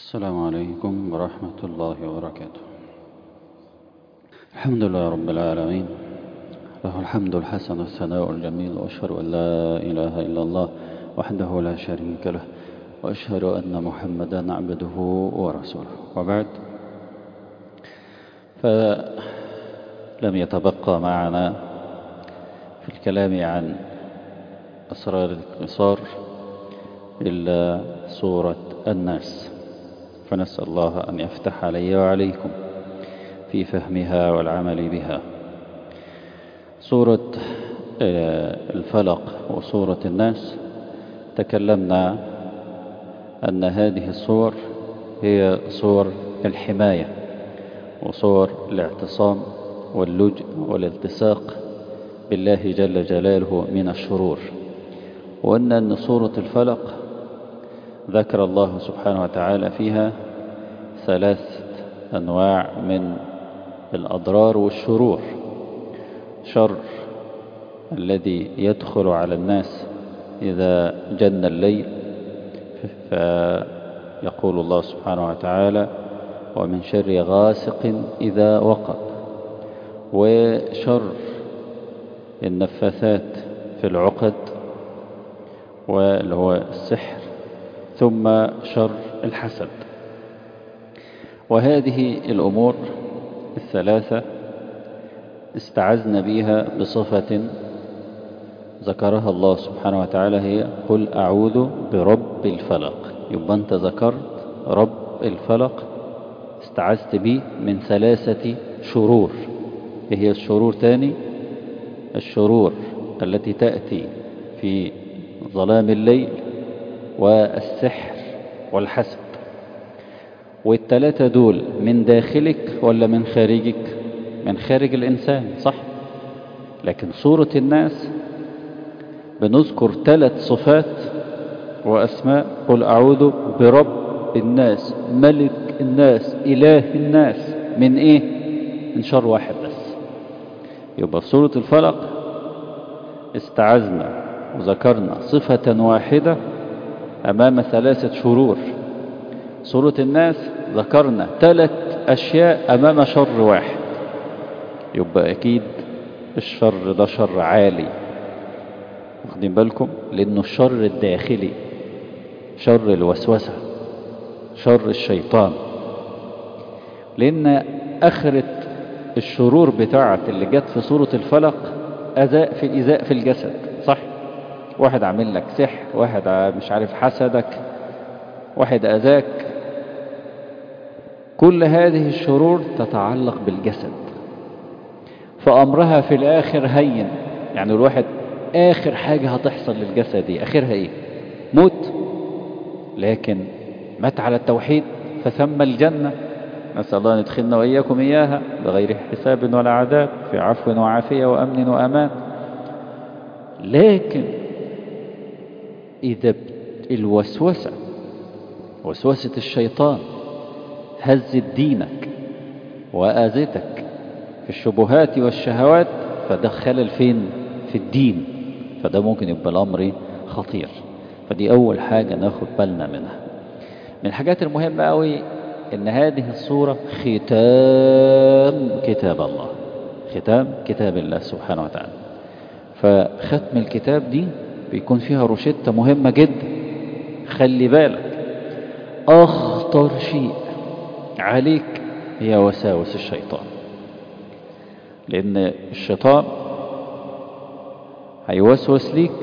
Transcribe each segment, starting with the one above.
السلام عليكم ورحمة الله وبركاته الحمد لله رب العالمين له الحمد الحسن والثناء الجميل وأشهد أن لا إله إلا الله وحده لا شريك له وأشهد أن محمدا عبده ورسوله وبعد فلم يتبقى معنا في الكلام عن أسرار الانتصار إلا سورة الناس فنسأل الله أن يفتح علي وعليكم في فهمها والعمل بها سورة الفلق وسورة الناس تكلمنا أن هذه الصور هي صور الحماية وصور الاعتصام واللجء والالتصاق بالله جل جلاله من الشرور وأن أن سورة الفلق ذكر الله سبحانه وتعالى فيها ثلاثة أنواع من الأضرار والشرور شر الذي يدخل على الناس إذا جن الليل فيقول الله سبحانه وتعالى ومن شر غاسق إذا وقب وشر النفاثات في العقد واللي هو السحر ثم شر الحسد وهذه الأمور الثلاثة استعذنا بها بصفة ذكرها الله سبحانه وتعالى هي قل أعوذ برب الفلق يبقى أنت ذكرت رب الفلق استعذت به من ثلاثة شرور هي الشرور تاني الشرور التي تأتي في ظلام الليل والسحر والحسد والتلاتة دول من داخلك ولا من خارجك من خارج الإنسان صح لكن سورة الناس بنذكر ثلاث صفات وأسماء قل أعوذ برب الناس ملك الناس إله الناس من إيه من شر واحد بس يبقى في سورة الفلق استعذنا وذكرنا صفة واحدة أمام ثلاثة شرور سورة الناس ذكرنا ثلاث أشياء أمام شر واحد يبقى أكيد الشر ده شر عالي واخدين بالكم لأنه الشر الداخلي شر الوسوسة شر الشيطان لأن آخرة الشرور بتاعت اللي جت في سورة الفلق أذاء في الإيذاء في الجسد صح واحد عامل لك سحر واحد مش عارف حسدك واحد أذاك كل هذه الشرور تتعلق بالجسد فأمرها في الآخر هين يعني الواحد آخر حاجة هتحصل للجسد دي آخرها إيه موت لكن مات على التوحيد فثم الجنة نسأل الله أن يدخلنا وإياكم إياها بغير حساب ولا عذاب في عفو وعافية وأمن وأمان لكن إذا الوسوسة وسوسة الشيطان هزت دينك وآذتك في الشبهات والشهوات فده خلل فين في الدين فده ممكن يبقى الأمر خطير فدي أول حاجة ناخد بالنا منها من الحاجات المهمة قوي إن هذه الصورة ختام كتاب الله ختام كتاب الله سبحانه وتعالى فختم الكتاب دي بيكون فيها روشتة مهمة جدا خلي بالك أخطر شيء عليك هي وساوس الشيطان لأن الشيطان هيوسوس ليك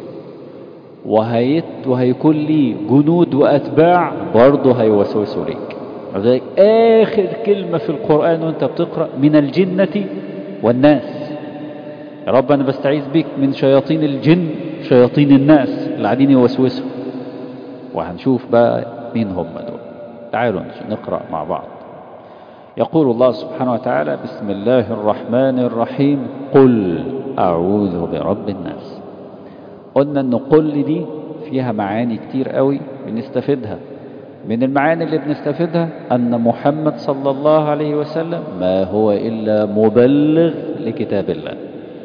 وهيت وهيكون لي جنود وأتباع برضه هيوسوسوا ليك لذلك آخر كلمة في القرآن وانت بتقرأ من الجنة والناس يا رب أنا بستعيذ بك من شياطين الجن شياطين الناس اللي قاعدين يوسوسوا وهنشوف بقى مين هم دول تعالوا نقرأ مع بعض يقول الله سبحانه وتعالى بسم الله الرحمن الرحيم قل أعوذ برب الناس قلنا أن قل دي فيها معاني كتير قوي بنستفيدها من المعاني اللي بنستفيدها أن محمد صلى الله عليه وسلم ما هو إلا مبلغ لكتاب الله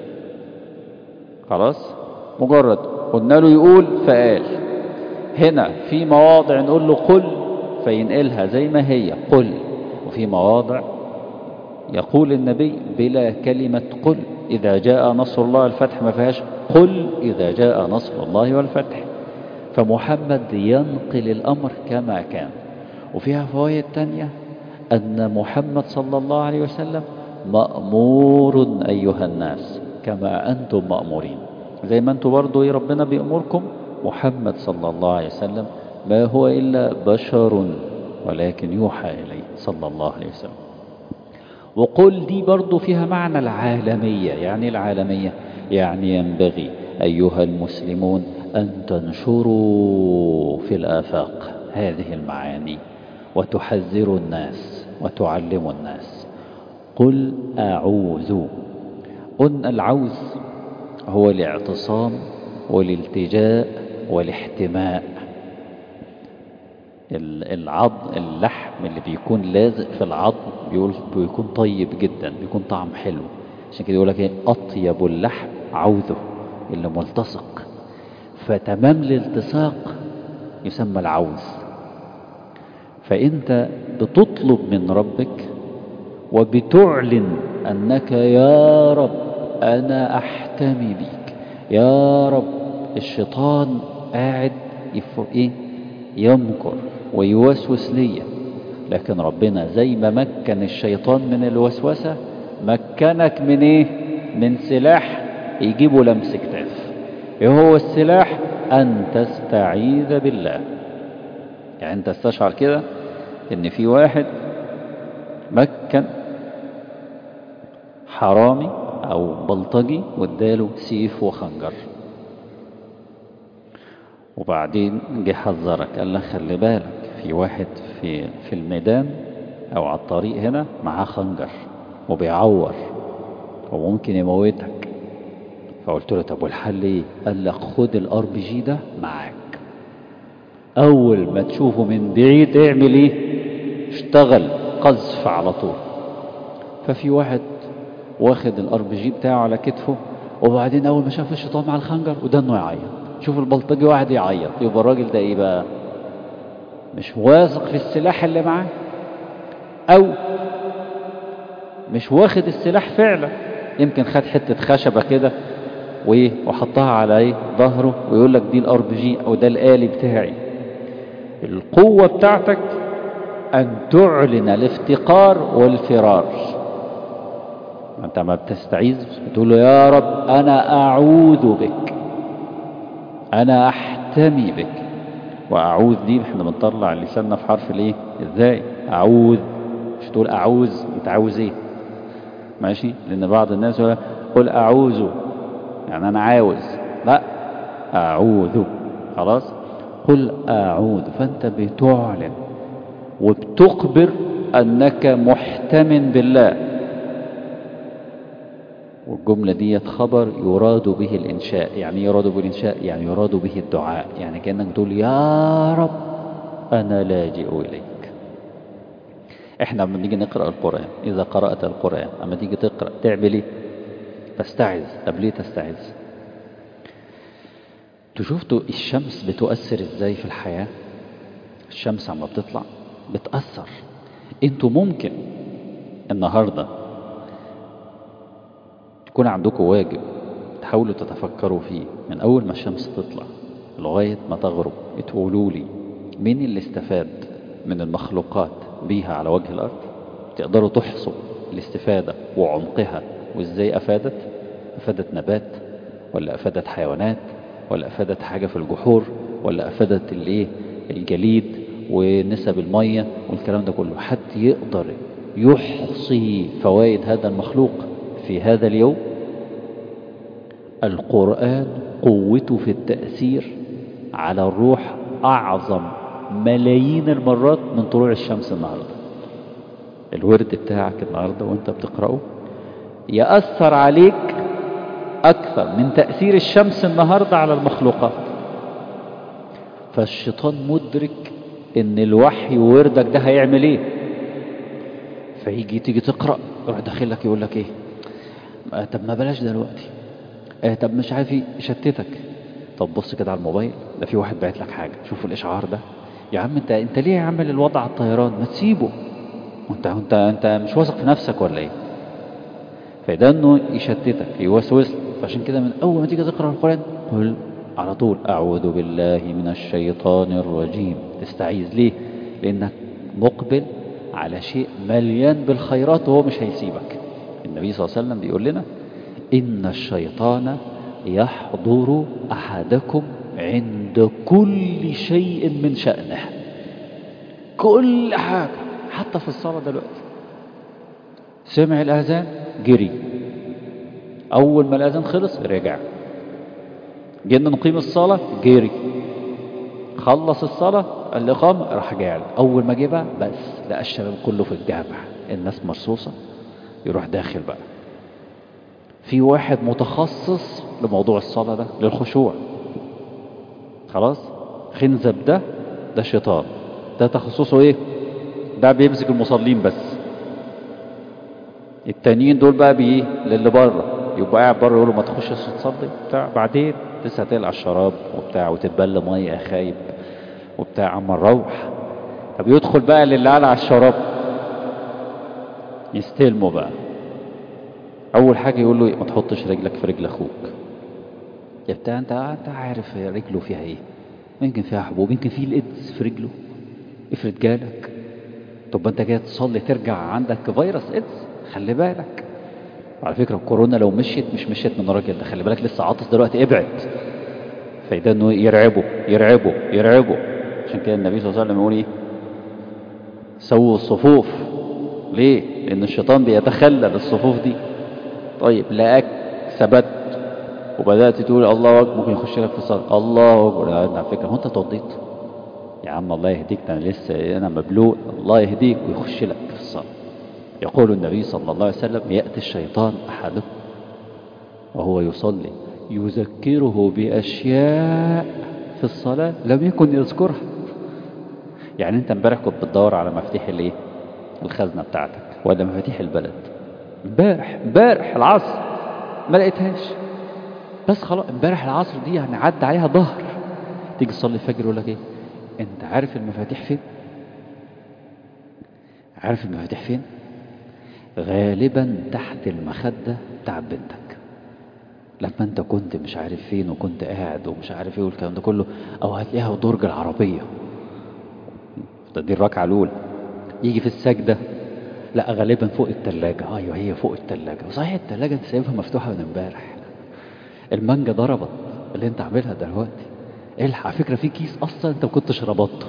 خلاص مجرد قلنا له يقول فقال هنا في مواضع نقول له قل فينقلها زي ما هي قل وفي مواضع يقول النبي بلا كلمة قل إذا جاء نصر الله الفتح ما فيهاش قل إذا جاء نصر الله والفتح فمحمد ينقل الأمر كما كان وفيها فوائد تانية أن محمد صلى الله عليه وسلم مأمور أيها الناس كما أنتم مأمورين زي ما أنتم برضو ربنا بيأمركم محمد صلى الله عليه وسلم ما هو إلا بشر ولكن يوحى إليه صلى الله عليه وسلم وقل دي برضو فيها معنى العالمية يعني العالمية يعني ينبغي أيها المسلمون أن تنشروا في الآفاق هذه المعاني وتحذروا الناس وتعلموا الناس قل أعوذ قلنا العوز هو الاعتصام والالتجاء والاحتماء العظم اللحم اللي بيكون لازق في العظم بيقول بيكون طيب جدا بيكون طعم حلو عشان كده يقول لك ايه اطيب اللحم عوذه اللي ملتصق فتمام الالتصاق يسمى العوز فانت بتطلب من ربك وبتعلن انك يا رب انا احتمي بيك يا رب الشيطان قاعد ايه يمكر ويوسوس ليا لكن ربنا زي ما مكن الشيطان من الوسوسة مكنك من ايه من سلاح يجيبه لمس كتاف ايه هو السلاح ان تستعيذ بالله يعني انت استشعر كده ان في واحد مكن حرامي او بلطجي واداله سيف وخنجر وبعدين جه حذرك قال لك خلي بالك في واحد في في الميدان او على الطريق هنا معاه خنجر وبيعور وممكن يموتك فقلت له طب والحل ايه قال لك خد الار بي جي ده معاك اول ما تشوفه من بعيد اعمل ايه اشتغل قذف على طول ففي واحد واخد الار بي جي بتاعه على كتفه وبعدين اول ما شاف الشيطان مع الخنجر ودنه يعيط شوف البلطجي واحد يعيط يبقى الراجل ده ايه بقى مش واثق في السلاح اللي معاه او مش واخد السلاح فعلا يمكن خد حتة خشبة كده وايه وحطها على ايه ظهره ويقول لك دي الار بي جي او ده الآلي بتاعي القوة بتاعتك ان تعلن الافتقار والفرار انت ما بتستعيذ بتقول له يا رب انا اعوذ بك انا احتمي بك واعوذ دي احنا بنطلع لساننا في حرف الايه ازاي اعوذ مش تقول اعوذ انت عاوز ايه ماشي لان بعض الناس يقول قل اعوذ يعني انا عاوز لا اعوذ خلاص قل اعوذ فانت بتعلن وبتخبر انك محتم بالله والجملة دي خبر يراد به الإنشاء يعني يراد به الإنشاء يعني يراد به الدعاء يعني كأنك تقول يا رب أنا لاجئ إليك احنا لما نيجي نقرأ القرآن إذا قرأت القرآن أما تيجي تقرأ تعمل ايه تستعذ طب ليه تستعذ شفتوا الشمس بتؤثر ازاي في الحياة الشمس عما بتطلع بتأثر انتوا ممكن النهارده يكون عندكم واجب تحاولوا تتفكروا فيه من أول ما الشمس تطلع لغاية ما تغرب تقولوا لي مين اللي استفاد من المخلوقات بيها على وجه الأرض تقدروا تحصوا الاستفادة وعمقها وإزاي أفادت أفادت نبات ولا أفادت حيوانات ولا أفادت حاجة في الجحور ولا أفادت الايه الجليد ونسب المية والكلام ده كله حد يقدر يحصي فوائد هذا المخلوق في هذا اليوم القرآن قوته في التأثير على الروح أعظم ملايين المرات من طلوع الشمس النهاردة الورد بتاعك النهاردة وانت بتقرأه يأثر عليك أكثر من تأثير الشمس النهاردة على المخلوقات فالشيطان مدرك ان الوحي ووردك ده هيعمل ايه فيجي تيجي تقرأ يروح داخلك يقول لك ايه آه طب ما بلاش دلوقتي آه طب مش عارف ايه يشتتك طب بص كده على الموبايل ده في واحد بعت لك حاجة شوف الاشعار ده يا عم انت انت ليه عامل الوضع على الطيران ما تسيبه وانت انت انت مش واثق في نفسك ولا ايه فده انه يشتتك يوسوس فعشان كده من اول ما تيجي تقرا القران قل على طول اعوذ بالله من الشيطان الرجيم تستعيذ ليه لانك مقبل على شيء مليان بالخيرات وهو مش هيسيبك النبي صلى الله عليه وسلم بيقول لنا ان الشيطان يحضر احدكم عند كل شيء من شأنه كل حاجة حتى في الصلاة دلوقتي سمع الأذان جري أول ما الأذان خلص رجع جينا نقيم الصلاة جري خلص الصلاة الإقامة راح جاي أول ما جه بقى بس لقى الشباب كله في الجامع الناس مرصوصة يروح داخل بقى في واحد متخصص لموضوع الصلاة ده للخشوع خلاص خنزب ده ده شيطان ده تخصصه ايه ده بيمسك المصلين بس التانيين دول بقى بيه للي بره يبقى قاعد بره يقول له ما تخشش تصلي بتاع بعدين لسه هتقلع الشراب وبتاع وتتبل ميه يا خايب وبتاع اما نروح طب يدخل بقى للي قلع الشراب يستلمه بقى اول حاجه يقول له ما تحطش رجلك في رجل اخوك يا بتاع انت انت عارف رجله فيها ايه يمكن فيها حبوب يمكن فيه الايدز في رجله افرض جالك طب انت جاي تصلي ترجع عندك فيروس ايدز خلي بالك على فكره الكورونا لو مشيت مش مشيت من الراجل ده خلي بالك لسه عاطس دلوقتي ابعد فده انه يرعبه يرعبه يرعبه عشان كده النبي صلى الله عليه وسلم يقول ايه سووا الصفوف ليه لان الشيطان بيتخلل الصفوف دي طيب لقاك ثبت وبدات تقول الله اكبر ممكن يخش لك في الصلاه الله اكبر على فكره هو انت توضيت يا عم الله يهديك انا لسه انا مبلوء الله يهديك ويخش لك في الصلاه يقول النبي صلى الله عليه وسلم ياتي الشيطان احدكم وهو يصلي يذكره باشياء في الصلاه لم يكن يذكرها يعني انت امبارح كنت بتدور على مفاتيح الايه الخزنه بتاعتك ولا مفاتيح البلد امبارح امبارح العصر ما لقيتهاش بس خلاص امبارح العصر دي يعني عدى عليها ظهر تيجي تصلي الفجر يقول لك ايه انت عارف المفاتيح فين عارف المفاتيح فين غالبا تحت المخدة بتاع بنتك لما انت كنت مش عارف فين وكنت قاعد ومش عارف ايه والكلام ده كله او هتلاقيها في درج العربية دي الركعة الأولى يجي في السجدة لا غالبا فوق التلاجة ايوه هي فوق التلاجة صحيح التلاجة انت سايبها مفتوحة من امبارح المانجا ضربت اللي انت عاملها دلوقتي الحق على فكرة في كيس اصلا انت ما كنتش ربطته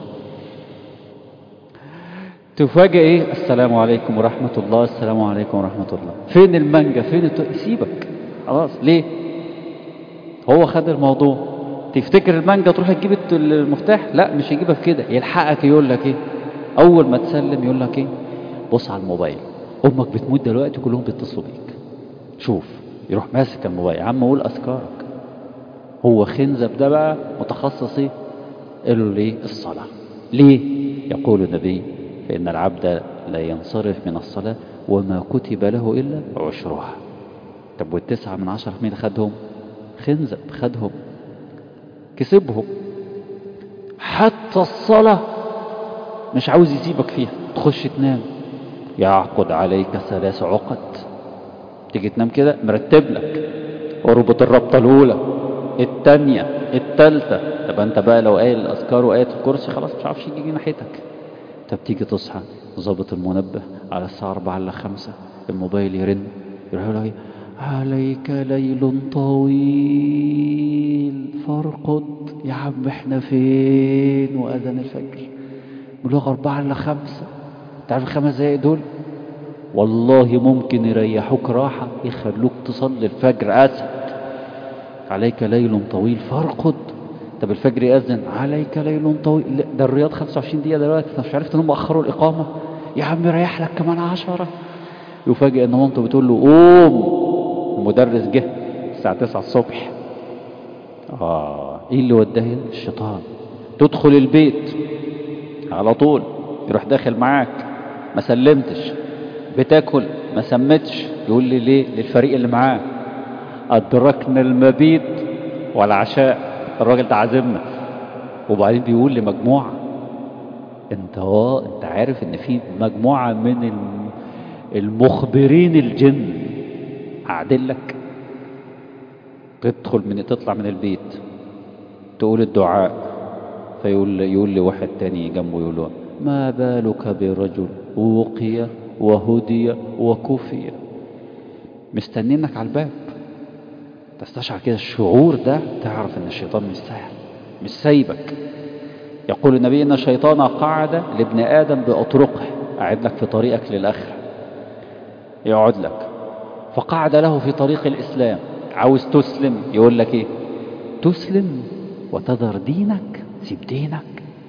تفاجئ ايه السلام عليكم ورحمة الله السلام عليكم ورحمة الله فين المانجا فين الت... سيبك خلاص ليه هو خد الموضوع تفتكر المانجا تروح تجيب المفتاح لا مش هيجيبها في كده يلحقك يقول لك ايه اول ما تسلم يقول لك ايه بص على الموبايل امك بتموت دلوقتي كلهم بيتصلوا بيك شوف يروح ماسك الموبايل يا عم قول اذكارك هو خنزب ده بقى متخصص ايه قالوا له ليه الصلاه ليه يقول النبي فان العبد لا ينصرف من الصلاه وما كتب له الا عشرها طب والتسعه من عشره مين خدهم خنزب خدهم كسبهم حتى الصلاه مش عاوز يسيبك فيها تخش تنام يعقد عليك ثلاث عقد تيجي تنام كده مرتب لك اربط الربطه الاولى الثانيه الثالثه طب انت بقى لو قايل الاذكار وقايه الكرسي خلاص مش عارفش يجي ناحيتك طب تيجي تصحى ظابط المنبه على الساعه 4 الا 5 الموبايل يرن يروح يقول لك عليك ليل طويل فارقد يا عم احنا فين واذان الفجر بلغ أربعة إلا خمسة تعرف الخمس دقايق دول والله ممكن يريحوك راحة يخلوك تصلي الفجر أسد عليك ليل طويل فارقد طب الفجر يأذن عليك ليل طويل ده الرياض 25 دقيقة دلوقتي انت مش عرفت انهم أخروا الإقامة يا عم ريح لك كمان عشرة يفاجئ ان مامته بتقول له قوم المدرس جه الساعة 9 الصبح اه ايه اللي وداه الشيطان تدخل البيت على طول يروح داخل معاك ما سلمتش بتاكل ما سمتش يقول لي ليه للفريق اللي معاه أدركنا المبيت والعشاء الراجل ده عازمنا وبعدين بيقول لمجموعة انت و... انت عارف ان في مجموعة من الم- المخبرين الجن قاعدين لك تدخل من تطلع من البيت تقول الدعاء فيقول يقول لي واحد تاني جنبه يقول له ما بالك برجل وقي وهدي وكفي مستنينك على الباب تستشعر كده الشعور ده تعرف ان الشيطان مش سهل مش سايبك يقول النبي ان الشيطان قعد لابن ادم باطرقه قاعد لك في طريقك للاخره يقعد لك فقعد له في طريق الاسلام عاوز تسلم يقول لك ايه تسلم وتذر دينك سيب دينك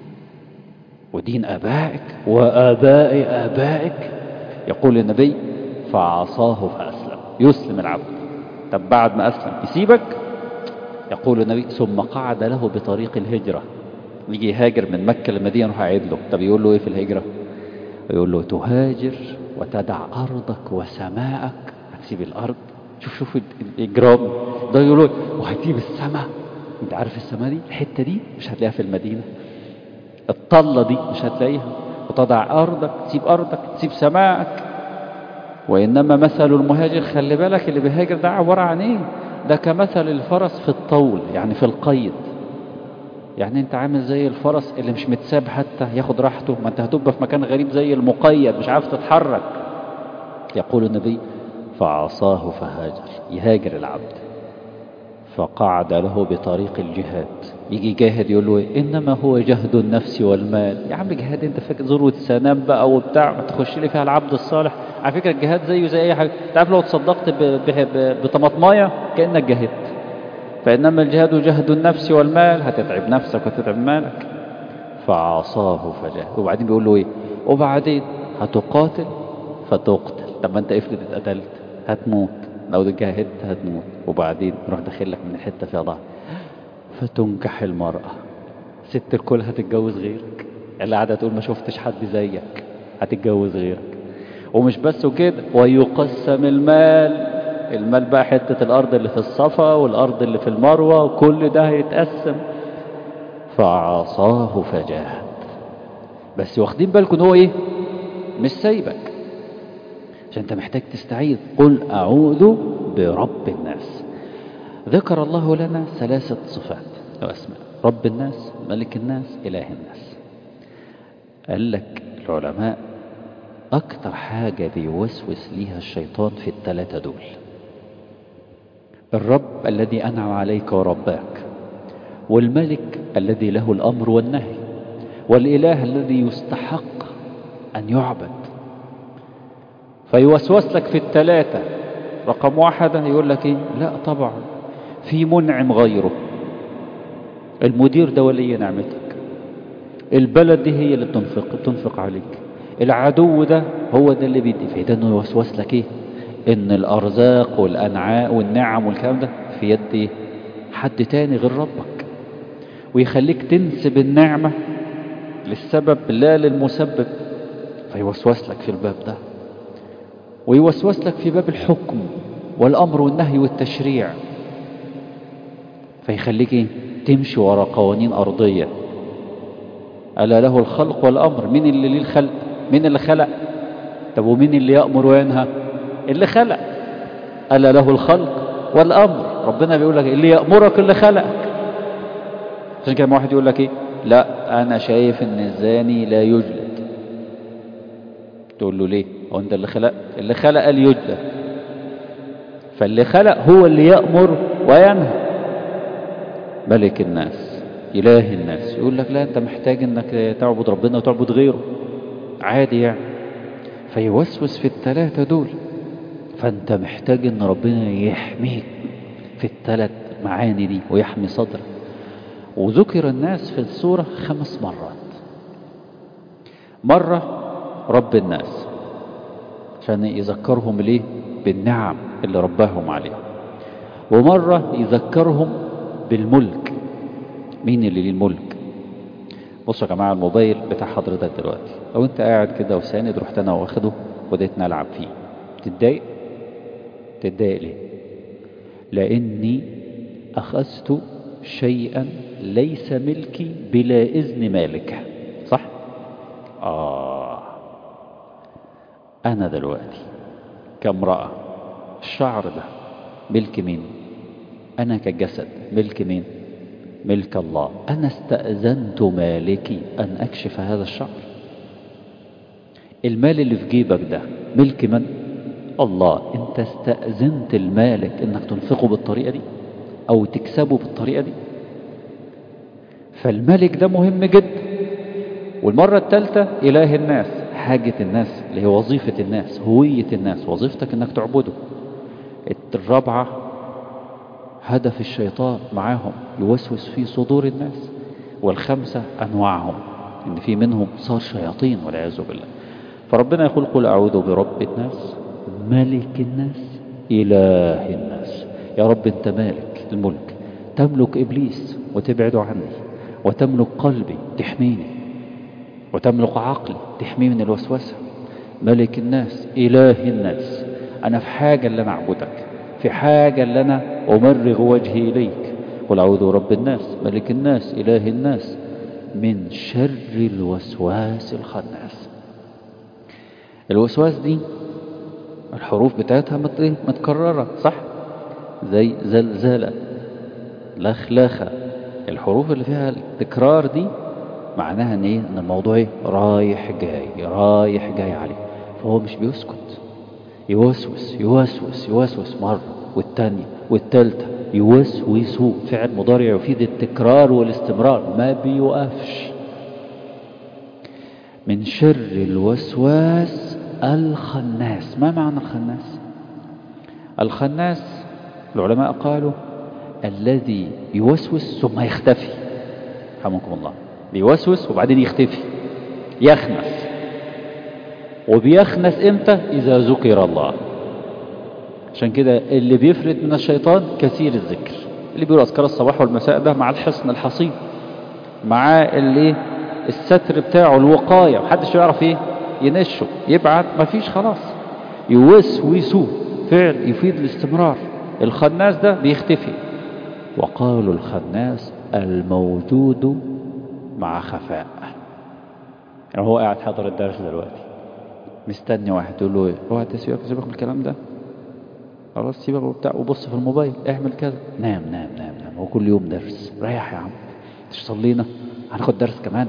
ودين ابائك واباء ابائك يقول النبي فعصاه فاسلم يسلم العبد طب بعد ما اسلم يسيبك يقول النبي ثم قعد له بطريق الهجره يجي يهاجر من مكه للمدينه يروح قاعد له طب يقول له ايه في الهجره يقول له تهاجر وتدع ارضك وسماءك هتسيب الارض شوف شوف الاجرام ده يقول له وهتسيب السماء انت عارف السماء دي الحته دي مش هتلاقيها في المدينه الطله دي مش هتلاقيها وتضع ارضك تسيب ارضك تسيب سماءك وإنما مثل المهاجر خلي بالك اللي بيهاجر ده عبارة عن إيه ده كمثل الفرس في الطول يعني في القيد يعني انت عامل زي الفرس اللي مش متساب حتى ياخد راحته ما انت هتبقى في مكان غريب زي المقيد مش عارف تتحرك يقول النبي فعصاه فهاجر يهاجر العبد فقعد له بطريق الجهاد يجي جاهد يقول له إيه؟ انما هو جهد النفس والمال يا عم جهاد انت فاكر ذروه سنام بقى وبتاع ما تخش لي فيها العبد الصالح على فكره الجهاد زيه زي اي حاجه تعرف لو تصدقت ب- ب- ب- بطماطمايه كانك جاهدت فانما الجهاد جهد النفس والمال هتتعب نفسك وتتعب مالك فعصاه فجاهد وبعدين بيقول له ايه وبعدين هتقاتل فتقتل طب ما انت افرض اتقتلت هتموت لو جاهدت هتموت وبعدين يروح داخل لك من الحته فيها ضعف فتنكح المرأة ست الكل هتتجوز غيرك اللي قاعدة تقول ما شفتش حد زيك هتتجوز غيرك ومش بس وكده ويقسم المال المال بقى حتة الأرض اللي في الصفا والأرض اللي في المروة وكل ده هيتقسم فعصاه فجاهد بس واخدين بالكم ان هو ايه مش سايبك عشان انت محتاج تستعيذ قل اعوذ برب الناس ذكر الله لنا ثلاثة صفات أو أسماء رب الناس ملك الناس إله الناس قال لك العلماء أكتر حاجة بيوسوس ليها الشيطان في الثلاثة دول الرب الذي أنعم عليك ورباك والملك الذي له الأمر والنهي والإله الذي يستحق أن يعبد فيوسوس لك في الثلاثة رقم واحد يقول لك إيه لا طبعا في منعم غيره المدير ده ولي نعمتك البلد دي هي اللي بتنفق بتنفق عليك العدو ده هو ده اللي بيدي في ده انه يوسوس لك ايه ان الارزاق والانعاء والنعم والكلام ده في يد ايه حد تاني غير ربك ويخليك تنسب النعمة للسبب لا للمسبب فيوسوس لك في الباب ده ويوسوس لك في باب الحكم والامر والنهي والتشريع فيخليك ايه تمشي ورا قوانين ارضيه الا له الخلق والامر مين اللي ليه الخلق مين اللي خلق طب ومين اللي يامر وينهى اللي خلق الا له الخلق والامر ربنا بيقول لك اللي يامرك اللي خلقك عشان كده واحد يقول لك ايه لا انا شايف ان الزاني لا يجلد تقول له ليه هو انت اللي خلق اللي خلق ليجلد فاللي خلق هو اللي يأمر وينهى ملك الناس إله الناس يقول لك لا أنت محتاج أنك تعبد ربنا وتعبد غيره عادي يعني فيوسوس في الثلاثة دول فأنت محتاج أن ربنا يحميك في الثلاث معاني دي ويحمي صدرك وذكر الناس في السورة خمس مرات مرة رب الناس عشان يذكرهم ليه بالنعم اللي رباهم عليها ومرة يذكرهم بالملك مين اللي ليه الملك بصوا يا جماعة الموبايل بتاع حضرتك دلوقتي لو انت قاعد كده وساند رحت انا واخده وبدأت نلعب فيه تتضايق تتضايق ليه لاني اخذت شيئا ليس ملكي بلا اذن مالكه صح آه أنا دلوقتي كامرأة الشعر ده ملك مين أنا كجسد ملك مين ملك الله أنا استأذنت مالكي أن أكشف هذا الشعر المال اللي في جيبك ده ملك من الله انت استأذنت المالك انك تنفقه بالطريقة دي او تكسبه بالطريقة دي فالملك ده مهم جدا والمرة الثالثة إله الناس حاجة الناس اللي هي وظيفة الناس هوية الناس وظيفتك انك تعبده الرابعة هدف الشيطان معاهم يوسوس في صدور الناس والخمسة أنواعهم إن في منهم صار شياطين والعياذ بالله فربنا يقول قل أعوذ برب الناس ملك الناس إله الناس يا رب أنت مالك الملك تملك إبليس وتبعده عني وتملك قلبي تحميني وتملك عقلي تحميه من الوسوسة ملك الناس إله الناس أنا في حاجة اللي أنا أعبدك في حاجة اللي أنا أمرغ وجهي إليك قل أعوذ برب الناس ملك الناس إله الناس من شر الوسواس الخناس الوسواس دي الحروف بتاعتها متكررة صح زي زلزلة لخلخة الحروف اللي فيها التكرار دي معناها ان ايه ان الموضوع ايه رايح جاي رايح جاي عليه فهو مش بيسكت يوسوس يوسوس يوسوس مرة والتانية والتالتة يوسوسوا فعل مضارع يفيد التكرار والاستمرار ما بيوقفش من شر الوسواس الخناس ما معنى الخناس الخناس العلماء قالوا الذي يوسوس ثم يختفي رحمكم الله بيوسوس وبعدين يختفي يخنس وبيخنس امتى اذا ذكر الله عشان كده اللي بيفرد من الشيطان كثير الذكر اللي بيقول اذكار الصباح والمساء ده مع الحصن الحصين مع اللي الستر بتاعه الوقايه محدش يعرف ايه ينشه يبعد مفيش خلاص يوسوسوا فعل يفيد الاستمرار الخناس ده بيختفي وقالوا الخناس الموجود مع خفاء يعني هو قاعد حاضر الدرس دلوقتي مستني واحد يقول له ايه اوعى تسيبك سيبك من الكلام ده خلاص سيبك وبتاع وبص في الموبايل اعمل كذا نام نام نام نام هو كل يوم درس ريح يا عم مش صلينا هناخد درس كمان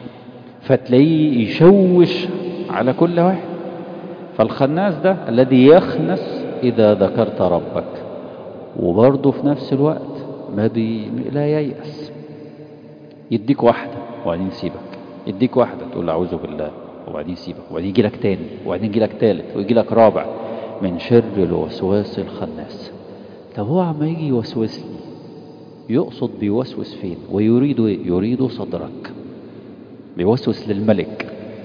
فتلاقيه يشوش على كل واحد فالخناس ده الذي يخنس إذا ذكرت ربك وبرضه في نفس الوقت ما بي... لا ييأس يديك واحدة وبعدين يسيبك يديك واحدة تقول له أعوذ بالله وبعدين يسيبك وبعدين يجي لك تاني وبعدين يجي لك تالت ويجي لك رابع من شر الوسواس الخناس طب هو عم يجي يوسوس لي يقصد بيوسوس فين ويريد ايه يريد صدرك بيوسوس للملك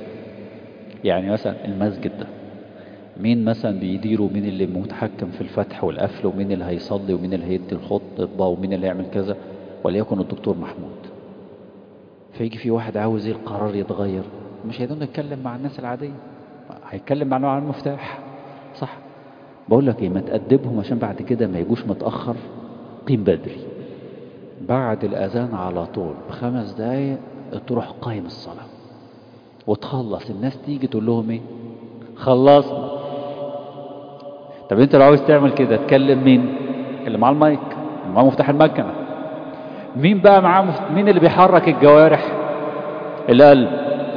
يعني مثلا المسجد ده مين مثلا بيديره مين اللي متحكم في الفتح والقفل ومين اللي هيصلي ومين اللي هيدي الخطبة ومين اللي يعمل كذا وليكن الدكتور محمود فيجي في واحد عاوز ايه القرار يتغير مش هيقدر يتكلم مع الناس العادية هيتكلم مع نوع المفتاح صح بقول لك ايه ما تأدبهم عشان بعد كده ما يجوش متأخر قيم بدري بعد الأذان على طول بخمس دقايق تروح قايم الصلاة وتخلص الناس تيجي تقول لهم ايه خلصنا طب انت لو عاوز تعمل كده تكلم مين اللي معاه المايك اللي معاه مفتاح المكنه مين بقى معاه مفت... مين اللي بيحرك الجوارح القلب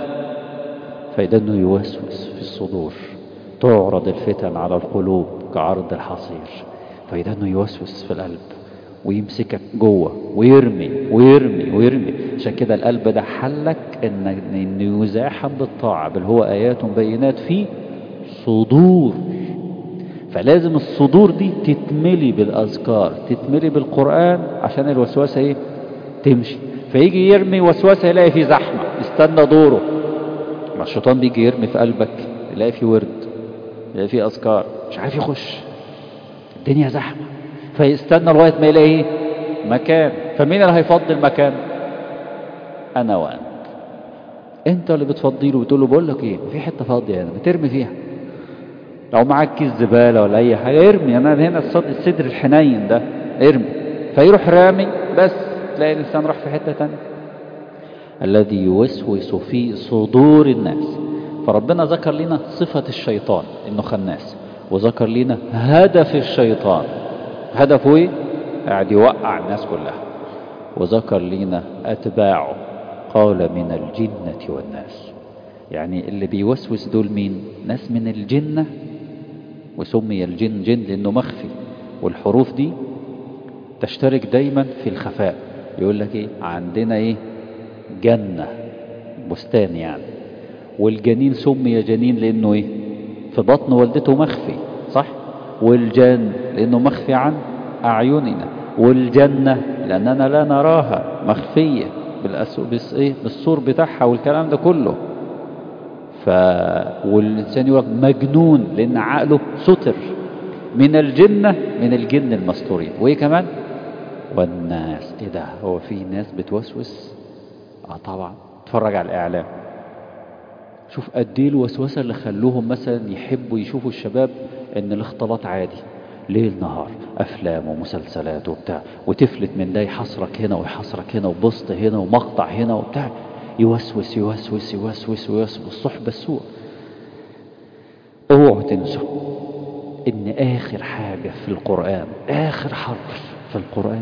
فإذا انه يوسوس في الصدور تعرض الفتن على القلوب كعرض الحصير فإذا انه يوسوس في القلب ويمسكك جوه ويرمي ويرمي ويرمي عشان كده القلب ده حلك ان انه يزاحم بالطاعه بل هو ايات بينات في صدور فلازم الصدور دي تتملي بالاذكار تتملي بالقران عشان الوسوسه ايه تمشي فيجي يرمي وسوسه يلاقي في زحمه يستنى دوره ما الشيطان بيجي يرمي في قلبك يلاقي في ورد يلاقي في اذكار مش عارف يخش الدنيا زحمه فيستنى لغايه ما يلاقي ايه مكان فمين اللي هيفضي المكان انا وانت انت اللي بتفضي له وتقول له بقول لك ايه في حته فاضيه هنا بترمي فيها لو معاك كيس زباله ولا اي حاجه ارمي انا هنا الصدر الحنين ده ارمي فيروح رامي بس تلاقي الانسان راح في حته تانية الذي يوسوس في صدور الناس فربنا ذكر لنا صفة الشيطان انه خناس وذكر لنا هدف الشيطان هدفه ايه قاعد يوقع الناس كلها وذكر لنا اتباعه قال من الجنة والناس يعني اللي بيوسوس دول مين ناس من الجنة وسمي الجن جن لانه مخفي والحروف دي تشترك دايما في الخفاء يقول لك ايه عندنا ايه جنة بستان يعني والجنين سمي جنين لانه ايه في بطن والدته مخفي صح والجان لانه مخفي عن اعيننا والجنة لاننا لا نراها مخفية بالأسو... بس إيه؟ بالصور بتاعها والكلام ده كله ف... والإنسان يقول مجنون لأن عقله ستر من الجنة من الجن المستورين وإيه كمان والناس إيه ده هو في ناس بتوسوس آه طبعا اتفرج على الإعلام شوف قد ايه الوسوسة اللي خلوهم مثلا يحبوا يشوفوا الشباب ان الاختلاط عادي ليل نهار افلام ومسلسلات وبتاع وتفلت من ده يحصرك هنا ويحصرك هنا وبسط هنا ومقطع هنا وبتاع يوسوس يوسوس يوسوس يوسوس الصحبة السوء اوعوا تنسوا ان اخر حاجة في القرآن اخر حرف في القرآن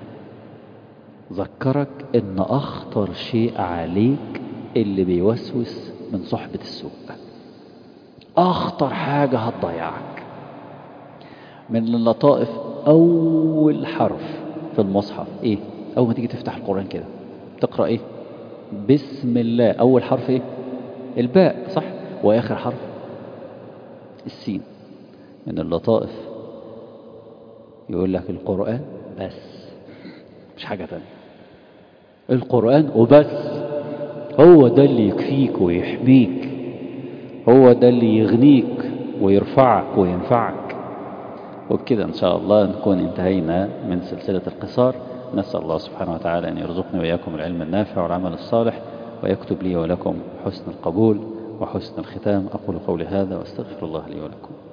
ذكرك ان اخطر شيء عليك اللي بيوسوس من صحبة السوء اخطر حاجة هتضيعك من اللطائف اول حرف في المصحف ايه اول ما تيجي تفتح القرآن كده تقرأ ايه بسم الله اول حرف ايه الباء صح واخر حرف السين من اللطائف يقول لك القرآن بس مش حاجة تانية القرآن وبس هو ده اللي يكفيك ويحميك هو ده اللي يغنيك ويرفعك وينفعك وبكده إن شاء الله نكون انتهينا من سلسلة القصار نسأل الله سبحانه وتعالى أن يرزقني وإياكم العلم النافع والعمل الصالح ويكتب لي ولكم حسن القبول وحسن الختام أقول قولي هذا وأستغفر الله لي ولكم